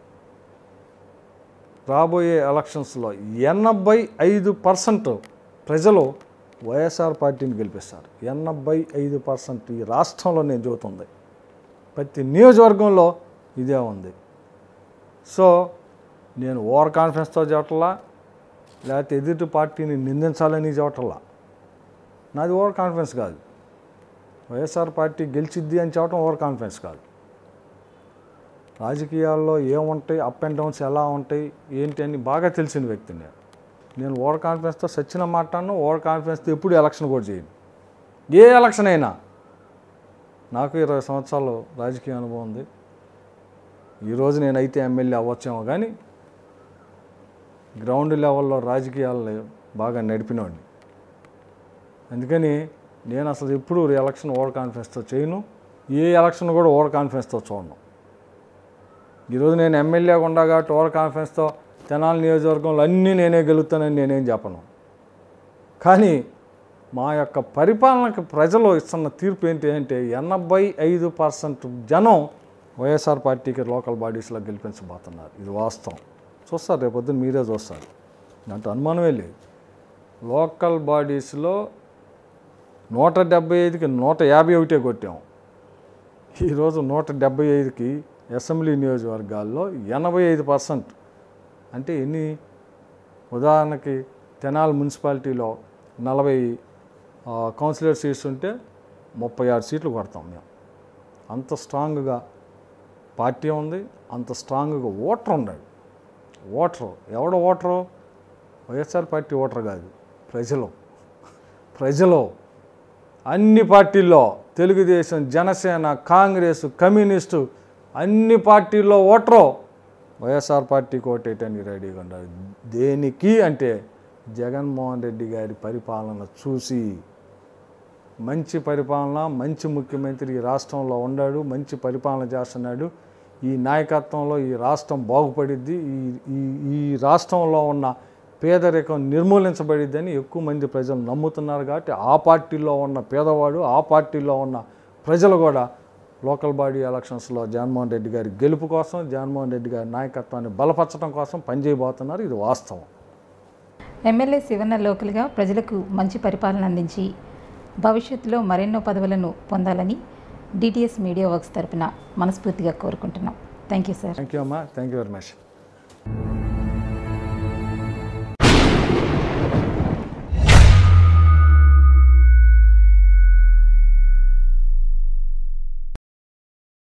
రాబోయే ఎలక్షన్స్లో ఎనభై ఐదు పర్సెంట్ ప్రజలు వైఎస్ఆర్ పార్టీని గెలిపిస్తారు ఎనభై ఐదు పర్సెంట్ ఈ రాష్ట్రంలో నేను చెబుతుంది ప్రతి నియోజకవర్గంలో ఇదే ఉంది సో నేను ఓవర్ కాన్ఫిడెన్స్తో చెప్పట్లా లేకపోతే ఎదుటి పార్టీని నిందించాలని చెప్పట్లా నాది ఓవర్ కాన్ఫిడెన్స్ కాదు వైఎస్ఆర్ పార్టీ గెలిచిద్ది అని చెప్పడం ఓవర్ కాన్ఫిడెన్స్ కాదు రాజకీయాల్లో ఏముంటాయి అప్ అండ్ డౌన్స్ ఎలా ఉంటాయి ఏంటి అని బాగా తెలిసిన వ్యక్తిని నేను నేను ఓవర్ కాన్ఫిడెన్స్తో సచ్చిన మాట్లాడను ఓవర్ కాన్ఫిడెన్స్తో ఎప్పుడు ఎలక్షన్ కూడా చేయను ఏ ఎలక్షన్ అయినా నాకు ఇరవై సంవత్సరాలు రాజకీయ అనుభవం ఉంది ఈరోజు నేనైతే ఎమ్మెల్యే అవ్వచ్చేమో కానీ గ్రౌండ్ లెవెల్లో రాజకీయాలు బాగా నడిపినవాడిని అందుకని నేను అసలు ఎప్పుడు ఎలక్షన్ ఓవర్ కాన్ఫిడెన్స్తో చేయను ఏ ఎలక్షన్ కూడా ఓవర్ కాన్ఫిడెన్స్తో చూడను ఈరోజు నేను ఎమ్మెల్యేగా ఉండా కాబట్టి ఓవర్ కాన్ఫిడెన్స్తో తెనాలి నియోజకవర్గంలో అన్నీ నేనే గెలుస్తానని నేనేం చెప్పను కానీ మా యొక్క పరిపాలనకు ప్రజలు ఇస్తున్న తీర్పు ఏంటి అంటే ఎనభై ఐదు పర్సెంట్ జనం వైఎస్ఆర్ పార్టీకి లోకల్ బాడీస్లో గెలిపించబోతున్నారు ఇది వాస్తవం చూస్తారు రేపొద్దున మీరే చూస్తారు దాంట్లో అనుమానమే లేదు లోకల్ బాడీస్లో నూట డెబ్బై ఐదుకి నూట యాభై ఒకటే కొట్టాం ఈరోజు నూట డెబ్బై ఐదుకి అసెంబ్లీ నియోజకవర్గాల్లో ఎనభై ఐదు పర్సెంట్ అంటే ఎన్ని ఉదాహరణకి తెనాలి మున్సిపాలిటీలో నలభై ఆ, కౌన్సిలర్ సీట్స్ ఉంటే ముప్పై ఆరు సీట్లు కొడతాం మేము అంత స్ట్రాంగ్గా పార్టీ ఉంది అంత స్ట్రాంగ్గా ఓటర్ ఉన్నాడు ఓటరు ఎవడ ఓటరు వైఎస్ఆర్ పార్టీ ఓటర్ కాదు ప్రజలు ప్రజలు అన్ని పార్టీల్లో తెలుగుదేశం జనసేన కాంగ్రెస్ కమ్యూనిస్టు అన్ని పార్టీల్లో ఓటరు వైఎస్ఆర్ పార్టీకి ఓటేయటానికి రెడీగా ఉన్నారు దేనికి అంటే జగన్మోహన్ రెడ్డి గారి పరిపాలన చూసి మంచి పరిపాలన మంచి ముఖ్యమంత్రి ఈ రాష్ట్రంలో ఉన్నాడు మంచి పరిపాలన చేస్తున్నాడు ఈ నాయకత్వంలో ఈ రాష్ట్రం బాగుపడిద్ది ఈ ఈ ఈ రాష్ట్రంలో ఉన్న పేదరికం నిర్మూలించబడిద్దని ఎక్కువ మంది ప్రజలు నమ్ముతున్నారు కాబట్టి ఆ పార్టీలో ఉన్న పేదవాడు ఆ పార్టీలో ఉన్న ప్రజలు కూడా లోకల్ బాడీ ఎలక్షన్స్లో జగన్మోహన్ రెడ్డి గారి గెలుపు కోసం జగన్మోహన్ రెడ్డి గారి నాయకత్వాన్ని బలపరచడం కోసం పనిచేయబోతున్నారు ఇది వాస్తవం ఎమ్మెల్యే శివన్న లోకల్గా ప్రజలకు మంచి పరిపాలన అందించి భవిష్యత్తులో మరెన్నో పదవులను పొందాలని డిటిఎస్ మీడియా వర్క్స్ తరపున మనస్ఫూర్తిగా కోరుకుంటున్నాం thank you sir thank you అమ్మా థ్యాంక్ యూ వెరీ మచ్